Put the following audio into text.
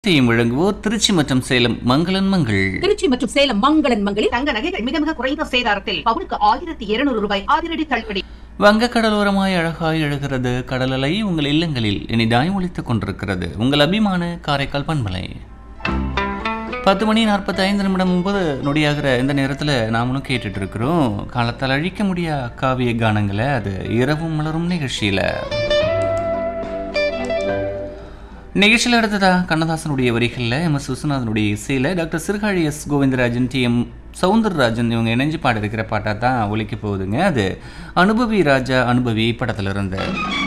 செய்யும் வழங்குவோர் திருச்சி மற்றும் சேலம் மங்களன் மங்கள் திருச்சி மற்றும் சேலம் மங்களன் மங்களில் தங்க நகைகள் மிக மிக குறைந்த சேதாரத்தில் பவுனுக்கு ஆயிரத்தி இருநூறு ரூபாய் அதிரடி தள்ளுபடி வங்கக் கடலோரமாய் அழகாய் எழுகிறது கடலலை உங்கள் இல்லங்களில் இனிதாய் ஒலித்துக் கொண்டிருக்கிறது உங்கள் அபிமான காரைக்கால் பண்பலை பத்து மணி நாற்பத்தி ஐந்து நிமிடம் முப்பது நொடியாகிற இந்த நேரத்தில் நாமளும் கேட்டுட்டு இருக்கிறோம் காலத்தால் அழிக்க முடியா காவிய கானங்களை அது இரவும் மலரும் நிகழ்ச்சியில் நிகழ்ச்சியில் அடுத்ததா கண்ணதாசனுடைய வரிகளில் எம் எஸ் விஸ்வநாதனுடைய இசையில் doctor Sirkazhi S Govindarajan T M Soundararajan இவங்க இணைஞ்சு பாட இருக்கிற பாட்டாக தான் ஒலிக்க போகுதுங்க அது அனுபவி ராஜா அனுபவி படத்தில் இருந்து